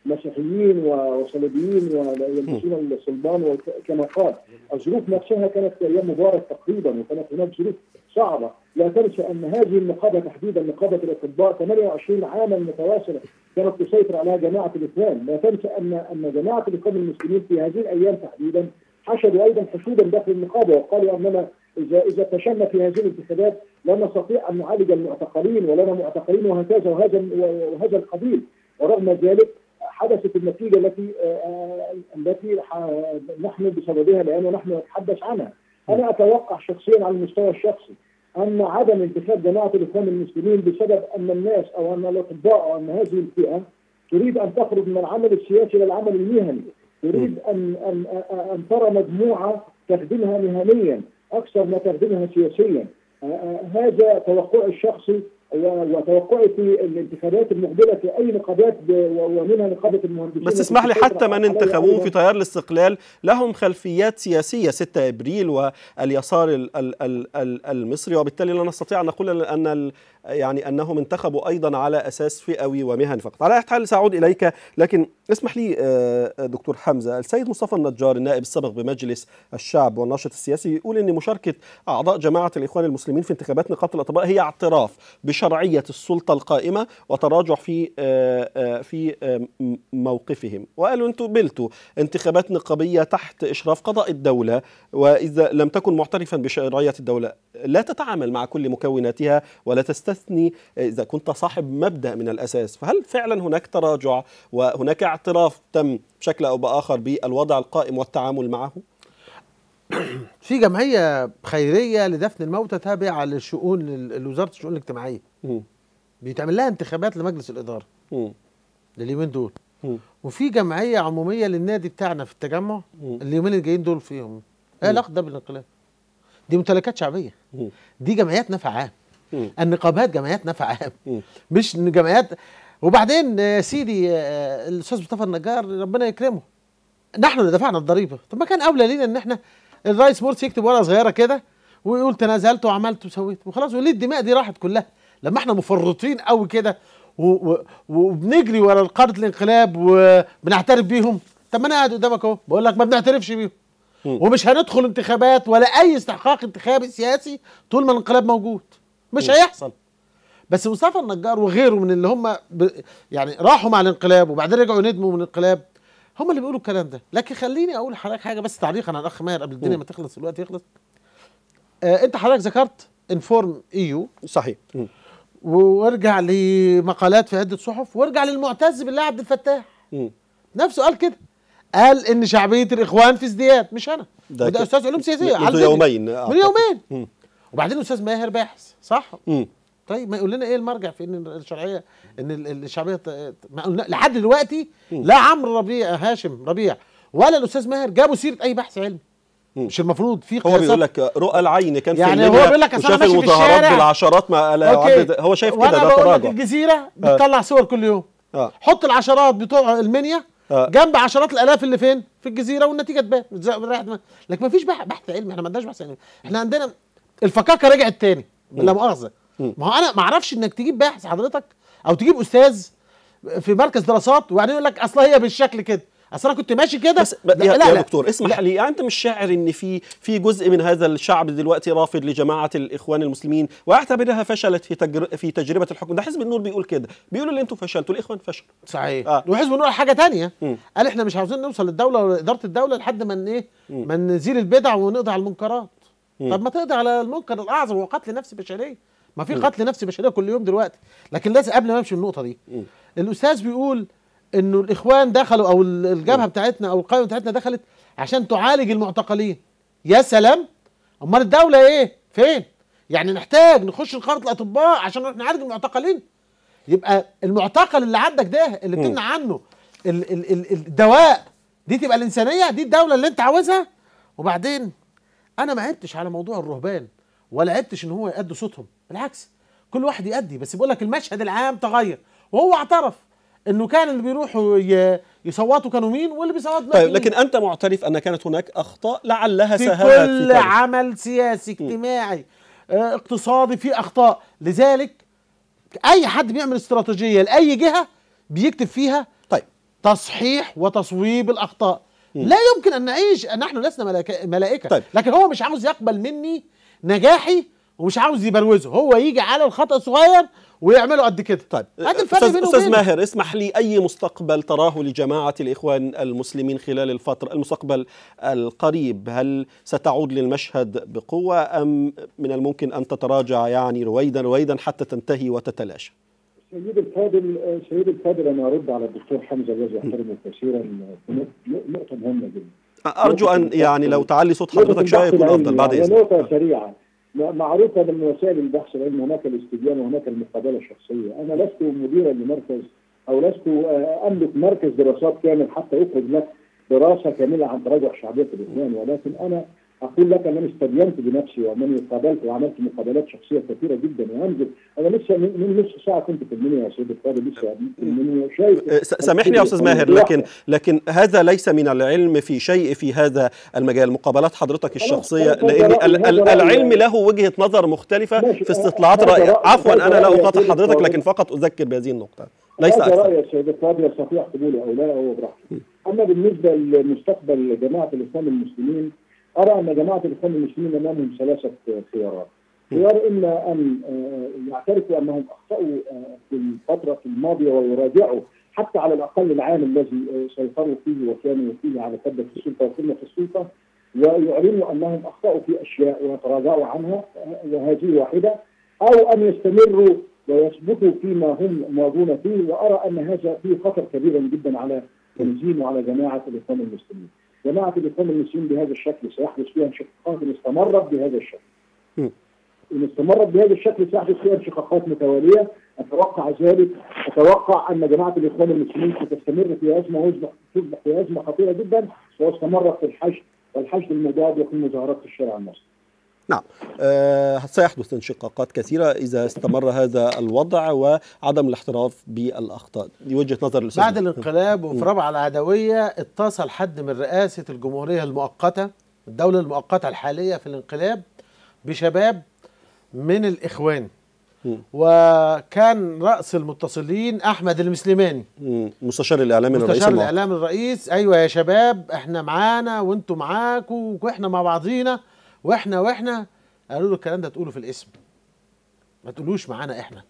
مسيحيين وصليبيين ويلبسون الصلبان وكما قال الظروف نفسها كانت في ايام مبارك تقريبا وكانت هناك ظروف صعبه لا تنسى ان هذه النقابه تحديدا نقابه الاطباء 28 عاما متواصله كانت تسيطر عليها جماعه الاخوان، لا تنسى ان ان جماعه الاخوان المسلمين في هذه الايام تحديدا حشدوا ايضا حشودا داخل النقابه وقالوا اننا اذا اذا فشلنا في هذه الانتخابات لا نستطيع ان نعالج المعتقلين ولنا معتقلين وهكذا وهذا وهذا القبيل ورغم ذلك حدثت النتيجه التي التي نحن بسببها الان ونحن نتحدث عنها. انا اتوقع شخصيا على المستوى الشخصي ان عدم انتخاب جماعه الاخوان المسلمين بسبب ان الناس او ان الاطباء او ان هذه الفئه تريد ان تخرج من العمل السياسي الى العمل المهني، تريد ان ان ان ترى مجموعه تخدمها مهنيا اكثر ما تخدمها سياسيا. هذا توقعي الشخصي وتوقعي في الانتخابات المقبله في اي نقابات ومنها نقابه المهندسين بس اسمح لي حتى من انتخبوه في تيار الاستقلال لهم خلفيات سياسيه 6 ابريل واليسار المصري وبالتالي لا نستطيع ان نقول ان يعني انهم انتخبوا ايضا على اساس فئوي ومهني فقط على حال ساعود اليك لكن اسمح لي دكتور حمزه السيد مصطفى النجار النائب السابق بمجلس الشعب والناشط السياسي يقول ان مشاركه اعضاء جماعه الاخوان المسلمين في انتخابات نقابه الاطباء هي اعتراف بشرعيه السلطه القائمه وتراجع في في موقفهم وقالوا انتم بلتوا انتخابات نقابيه تحت اشراف قضاء الدوله واذا لم تكن معترفا بشرعيه الدوله لا تتعامل مع كل مكوناتها ولا تستثني اذا كنت صاحب مبدا من الاساس فهل فعلا هناك تراجع وهناك اعتراف تم بشكل او باخر بالوضع القائم والتعامل معه في جمعيه خيريه لدفن الموتى تابعه للشؤون لوزاره الشؤون الاجتماعيه بيتعمل لها انتخابات لمجلس الاداره لليومين دول وفي جمعيه عموميه للنادي بتاعنا في التجمع اليومين الجايين دول فيهم ايه علاقه ده بالانقلاب دي ممتلكات شعبيه دي جمعيات نفع عام النقابات جمعيات نفع عام مش جمعيات وبعدين يا سيدي الاستاذ مصطفى النجار ربنا يكرمه نحن اللي دفعنا الضريبه طب ما كان اولى لينا ان احنا الرئيس مرسي يكتب ورقه صغيره كده ويقول تنازلت وعملت وسويت وخلاص وليه الدماء دي راحت كلها لما احنا مفرطين قوي كده وبنجري ورا قاده الانقلاب وبنعترف بيهم طب ما انا قاعد قدامك اهو بقول لك ما بنعترفش بيهم ومش هندخل انتخابات ولا اي استحقاق انتخابي سياسي طول ما الانقلاب موجود مش هيحصل بس مصطفى النجار وغيره من اللي هم ب... يعني راحوا مع الانقلاب وبعدين رجعوا ندموا من الانقلاب هم اللي بيقولوا الكلام ده لكن خليني اقول لحضرتك حاجه بس تعليقا على الاخ ماهر قبل الدنيا ما تخلص الوقت يخلص آه انت حضرتك ذكرت انفورم ايو صحيح م. وارجع لمقالات في عده صحف وارجع للمعتز بالله عبد الفتاح م. نفسه قال كده قال ان شعبيه الاخوان في ازدياد مش انا ده وده ك- استاذ علوم سياسيه منذ على يومين من أعتقد. يومين م. وبعدين الاستاذ ماهر باحث صح م. طيب ما يقول لنا ايه المرجع في ان الشرعيه ان ال- الشعبيه ت- ما قلنا لحد دلوقتي لا عمرو ربيع هاشم ربيع ولا الاستاذ ماهر جابوا سيره اي بحث علمي مش المفروض في هو قياسات بيقول لك رؤى العين كان في يعني هو الليبيا بيقول لك أصل أنا وشاف ماشي في المظاهرات الشارع. بالعشرات ما لا أوكي. يعدد هو شايف كده وانا ده بقول لك تراجع الجزيره بتطلع صور كل يوم آه. حط العشرات بتوع المنيا آه. جنب عشرات الالاف اللي فين في الجزيره والنتيجه تبان زي- رايح دماغ. لكن ما فيش بحث بحث علمي احنا ما عندناش بحث علمي احنا عندنا الفكاكه رجعت تاني لا مؤاخذه ما هو انا ما اعرفش انك تجيب باحث حضرتك او تجيب استاذ في مركز دراسات وبعدين يقول لك اصل هي بالشكل كده اصل انا كنت ماشي كده بس ب- لا يا, لا يا لا. دكتور اسمح لي يعني انت مش شاعر ان في في جزء من هذا الشعب دلوقتي رافض لجماعه الاخوان المسلمين ويعتبرها فشلت في تجر في تجربه الحكم ده حزب النور بيقول كده بيقولوا ان انتم فشلتوا الاخوان فشلوا صحيح آه. آه. وحزب النور حاجه تانية مم. قال احنا مش عاوزين نوصل للدوله ولا اداره الدوله لحد ما ن- ايه ما نزيل البدع ونقضي على المنكرات طب ما تقضي على المنكر الاعظم هو قتل نفس بشريه ما في قتل نفس بشريه كل يوم دلوقتي لكن لازم قبل ما امشي النقطه دي الاستاذ بيقول انه الاخوان دخلوا او ال- الجبهه بتاعتنا او القائمه بتاعتنا دخلت عشان تعالج المعتقلين يا سلام امال الدوله ايه فين يعني نحتاج نخش نقابه الاطباء عشان نروح نعالج المعتقلين يبقى المعتقل اللي عندك ده اللي بتمنع عنه ال ال ال الدواء دي تبقى الانسانيه دي الدوله اللي انت عاوزها وبعدين انا ما عبتش على موضوع الرهبان ولا عبتش ان هو يأدي صوتهم بالعكس كل واحد يأدي بس بيقول لك المشهد العام تغير وهو اعترف انه كان اللي بيروحوا ي- يصوتوا كانوا مين واللي بيصوتوا طيب مين. لكن انت معترف ان كانت هناك اخطاء لعلها في ساهمت في كل تاريخ. عمل سياسي اجتماعي آه، اقتصادي في اخطاء لذلك اي حد بيعمل استراتيجيه لاي جهه بيكتب فيها طيب تصحيح وتصويب الاخطاء لا يمكن ان نعيش نحن لسنا ملائكه ملائكه طيب. لكن هو مش عاوز يقبل مني نجاحي ومش عاوز يبروزه هو يجي على الخطا الصغير ويعمله قد كده طيب هذا الفرق استاذ بينه استاذ وبينه. ماهر اسمح لي اي مستقبل تراه لجماعه الاخوان المسلمين خلال الفتره المستقبل القريب هل ستعود للمشهد بقوه ام من الممكن ان تتراجع يعني رويدا رويدا حتى تنتهي وتتلاشى سيد الفاضل سيد الفاضل انا ارد على الدكتور حمزه الذي احترمه كثيرا في نق- نقطه مهمه جدا ارجو ان يعني لو تعلي صوت حضرتك نقطة شويه البحث يكون افضل العلمي، بعد يعني اذنك نقطة سريعة م- معروفة من وسائل البحث العلمي هناك الاستبيان وهناك المقابلة الشخصية أنا لست مديرا لمركز أو لست آه، أملك مركز دراسات كامل حتى أخرج لك دراسة كاملة عن تراجع شعبية الإخوان ولكن أنا أقول لك أنني استبينت بنفسي وأنني قابلت وعملت مقابلات شخصية كثيرة جدا وأنزل أنا لسه من من نص ساعة كنت في المنيا يا سيدي الفاضل لسه في المنيا وشايف أه، س- سامحني يا استاذ ماهر لكن لكن هذا ليس من العلم في شيء في هذا المجال مقابلات حضرتك الشخصيه هذا لان رأيي، ال- ال- هذا رأيي. العلم له وجهه نظر مختلفه ماشي، في استطلاعات هذا الراي رأيي، عفوا هذا انا لا رأيي يا اقاطع سيدي حضرتك الفاضل. لكن فقط اذكر بهذه النقطه ليس هذا اكثر رأي السيد القاضي يستطيع قبوله أو لا هو براحته. أما بالنسبة لمستقبل جماعة الإخوان المسلمين أرى أن جماعة الإخوان المسلمين أمامهم ثلاثة خيارات. خيار إما أن آه، يعترفوا أنهم أخطأوا آه، في الفترة الماضية ويراجعوا حتى على الأقل العام الذي آه، سيطروا فيه وكانوا فيه على كبة السلطة وقمة السلطة ويعلنوا أنهم أخطأوا في أشياء ويتراجعوا عنها آه، وهذه واحدة أو أن يستمروا ويثبتوا فيما هم ماضون فيه وارى ان هذا فيه خطر كبير جدا على تنظيم وعلى جماعه الاخوان المسلمين. جماعه الاخوان المسلمين بهذا الشكل سيحدث فيها انشقاقات ان استمرت بهذا الشكل. م. ان استمرت بهذا الشكل سيحدث فيها انشقاقات متواليه اتوقع ذلك اتوقع ان جماعه الاخوان المسلمين ستستمر في ازمه وتصبح تصبح في ازمه خطيره جدا سواء استمرت في الحشد والحشد المضاد وفي المظاهرات في الشارع المصري. نعم آه سيحدث انشقاقات كثيرة إذا استمر هذا الوضع وعدم الاحتراف بالأخطاء دي وجهة نظر الأستاذ بعد الانقلاب وفي ربع العدوية اتصل حد من رئاسة الجمهورية المؤقتة الدولة المؤقتة الحالية في الانقلاب بشباب من الإخوان م. وكان رأس المتصلين أحمد المسلماني مم. مستشار الإعلامي للرئيس مستشار المعاق. الإعلام الرئيس أيوة يا شباب إحنا معانا وأنتوا معاكوا وإحنا مع بعضينا وإحنا وإحنا قالوا له الكلام ده تقوله في الاسم ما تقولوش معانا إحنا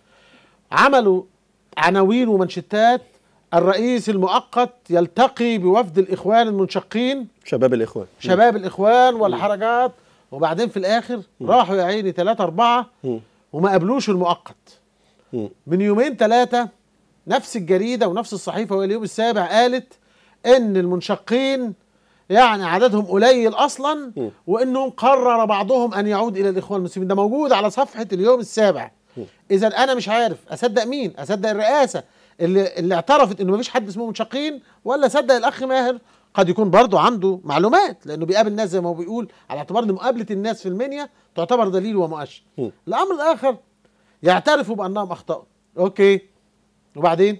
عملوا عناوين ومنشتات الرئيس المؤقت يلتقي بوفد الإخوان المنشقين شباب الإخوان شباب الإخوان والحركات وبعدين في الآخر راحوا يا عيني ثلاثة أربعة مم. وما قابلوش المؤقت مم. من يومين ثلاثة نفس الجريدة ونفس الصحيفة واليوم السابع قالت إن المنشقين يعني عددهم قليل أصلا مم. وإنهم قرر بعضهم أن يعود إلى الإخوان المسلمين ده موجود على صفحة اليوم السابع إذا أنا مش عارف أصدق مين أصدق الرئاسة اللي, اللي اعترفت إنه مفيش حد اسمه منشقين ولا أصدق الأخ ماهر قد يكون برضه عنده معلومات لأنه بيقابل ناس زي ما هو بيقول على اعتبار إن مقابلة الناس في المنيا تعتبر دليل ومؤشر مم. الأمر الآخر يعترفوا بأنهم أخطأوا أوكي وبعدين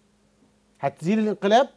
هتزيل الانقلاب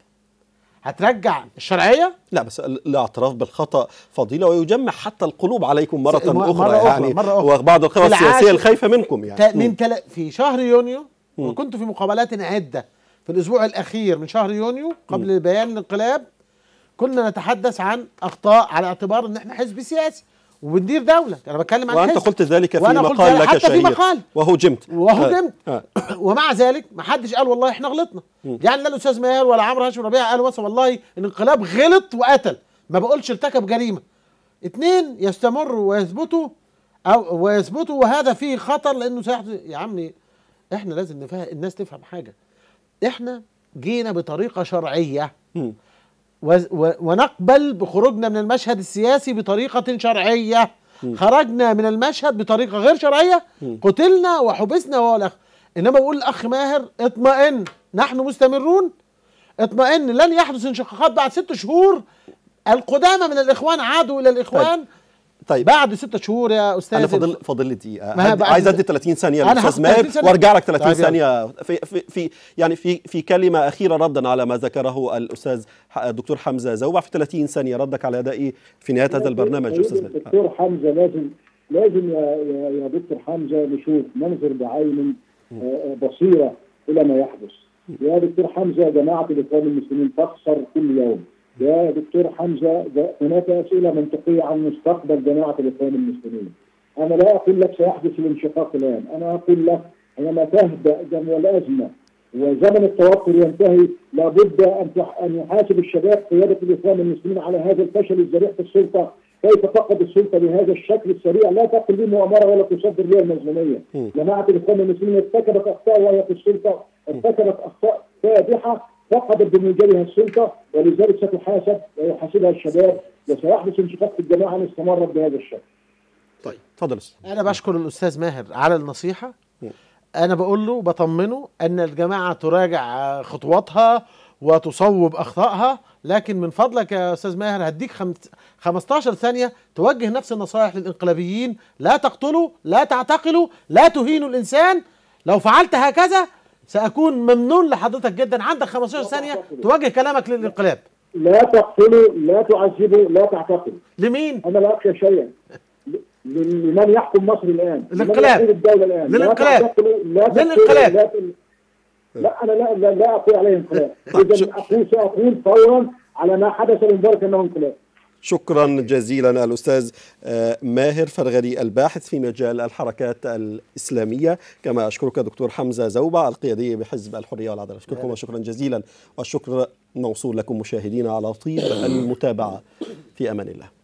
هترجع الشرعية لا بس الاعتراف بالخطأ فضيلة ويجمع حتى القلوب عليكم مرة, س- م- أخرى, مرة أخرى، يعني مرة أخرى. وبعض القوى في السياسية العاشر- الخايفة منكم تا- يعني من تل... في شهر يونيو وكنت في مقابلات عدة في الأسبوع الأخير من شهر يونيو قبل بيان الانقلاب كنا نتحدث عن أخطاء على اعتبار إن إحنا حزب سياسي وبندير دولة أنا بتكلم عن وأنت حزب. قلت ذلك في وأنا قلت مقال ذلك لك حتى في شهير مقال وهجمت وهجمت آه. ومع ذلك ما حدش قال والله احنا غلطنا يعني لا الاستاذ ماهر ولا عمرو هاشم ربيع قال وصل والله الانقلاب غلط وقتل ما بقولش ارتكب جريمه اتنين يستمروا ويثبتوا او ويثبتوا وهذا فيه خطر لانه سيحدث يا عمي احنا لازم نفهم الناس تفهم حاجه احنا جينا بطريقه شرعيه مم. و- و- ونقبل بخروجنا من المشهد السياسي بطريقة شرعية خرجنا من المشهد بطريقة غير شرعية قتلنا وحبسنا وهو الأخ إنما بقول الأخ ماهر اطمئن نحن مستمرون اطمئن لن يحدث انشقاقات بعد ست شهور القدامى من الإخوان عادوا إلى الإخوان طيب بعد ستة شهور يا أستاذ انا فاضل فاضل لي دقيقه ما هي هد- بعد- عايز ادي 30 ثانيه أنا للاستاذ هاخد ماهر 30 ثانية. وارجع لك 30 طيب يلا. ثانيه في, في في يعني في في كلمه اخيره ردا على ما ذكره الاستاذ ح- الدكتور حمزه زوبع في 30 ثانيه ردك على ادائي في نهايه هذا البرنامج استاذ ماهر الدكتور حمزه لازم لازم يا يا, يا دكتور حمزه نشوف ننظر بعين آه، بصيره الى ما يحدث يا دكتور حمزه جماعه الاخوان المسلمين تخسر كل يوم يا دكتور حمزه ده هناك اسئله منطقيه عن مستقبل جماعه الاخوان المسلمين انا لا اقول لك سيحدث الانشقاق الان انا اقول لك حينما تهدا جميع الازمه وزمن التوتر ينتهي لابد ان تح- ان يحاسب الشباب قياده الاخوان المسلمين على هذا الفشل الذريع في السلطه كيف تقعد السلطه بهذا الشكل السريع لا تقل لي مؤامره ولا تصدر لي المظلوميه جماعه الاخوان المسلمين ارتكبت اخطاء وهي في السلطه ارتكبت اخطاء فادحه فقدت بموجبها السلطه ولذلك ستحاسب ويحاسبها الشباب وسيحدث انشقاق في الجماعه ان استمرت بهذا الشكل طيب تفضل أستاذ. انا بشكر الاستاذ ماهر على النصيحه انا بقول له بطمنه ان الجماعه تراجع خطواتها وتصوب اخطائها لكن من فضلك يا استاذ ماهر هديك خمس- 15 ثانيه توجه نفس النصائح للانقلابيين لا تقتلوا لا تعتقلوا لا تهينوا الانسان لو فعلت هكذا ساكون ممنون لحضرتك جدا عندك 15 ثانيه توجه كلامك للانقلاب لا تقتلوا لا تعذبوا لا تعتقلوا لمين انا لا اخشى شيئا ل- لمن يحكم مصر الان الانقلاب. لمن يقود الدوله الان للانقلاب. لا تعتقلوا لا تقتلوا، للانقلاب. لا ت- لا انا لا لا, لا اقول عليه انقلاب طيب، اذا شو- اقول ساقول فورا على ما حدث من ذلك انه انقلاب شكرا جزيلا الأستاذ آه، ماهر فرغلي الباحث في مجال الحركات الإسلامية كما أشكرك دكتور حمزة زوبع القيادي بحزب الحرية والعدالة أشكركم وشكرا جزيلا والشكر موصول لكم مشاهدينا على طيب المتابعة في أمان الله